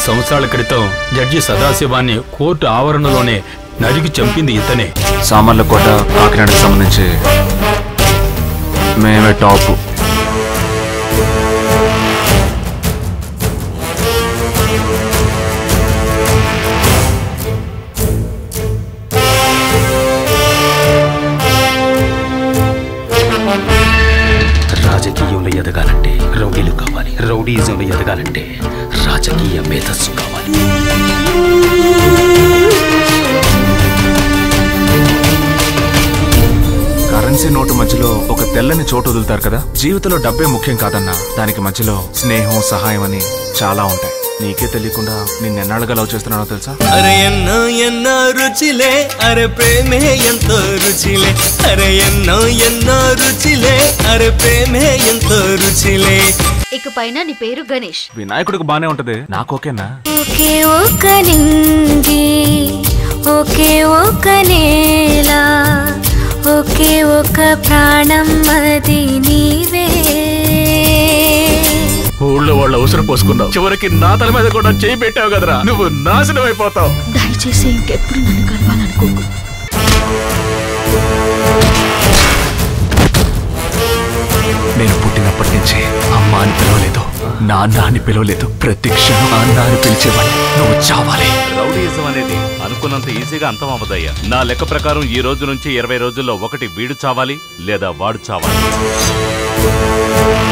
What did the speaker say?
సంవత్సరాల క్రితం judge సదాశివాన్ని court ఆవరణలోనే నరికి చంపింది ఇతనే సామర్లకోట కాకినాడకు సంబంధించి మేమే టాప్ రాజకీయంలో ఎదగాలంటే రౌడీలు కావాలి రౌడీజంలో ఎదగాలంటే రాజకీయ మేధస్సు కావాలి కరెన్సీ నోటు మధ్యలో ఒక తెల్లని చోటు వదులుతారు కదా జీవితంలో డబ్బే ముఖ్యం కాదన్నా దానికి మధ్యలో స్నేహం సహాయం అని చాలా ఉంటాయి నీకే తెలియకుండా నిన్నెన్నాళ్ళుగా లవ్ చేస్తున్నానో తెలుసా అరే ఎన్నో ఎన్నో రుచిలే అరే ప్రేమే ఎంతో రుచిలే అరే ఎన్నో ఎన్నో రుచిలే అరే ప్రేమే ఎంతో రుచిలే ఇక పైన నీ పేరు గణేష్ వినాయకుడికి బానే ఉంటది నాకు ఓకేనా ఒకే ఒక నింగి ఒకే ఒక నేల ఒకే ఒక ప్రాణం అది నీవే ఊళ్ళో వాళ్ళ అవసరం పోసుకున్నావు చివరికి నా తల మీద కూడా చేయి పెట్టావు కదరా నువ్వు నాశనం అయిపోతావు దయచేసి ఇంకెప్పుడు నన్ను కలవాలనుకోకు నేను పుట్టినప్పటి నుంచి అమ్మ అని పిలవలేదు నాన్న అని పిలవలేదు ప్రతి క్షణం అన్న అని పిలిచేవాడిని నువ్వు చావాలి రౌడీయిజం అనేది అనుకున్నంత ఈజీగా అంతం అవ్వదయ్యా నా లెక్క ప్రకారం ఈ రోజు నుంచి ఇరవై రోజుల్లో ఒకటి వీడు చావాలి లేదా వాడు చావాలి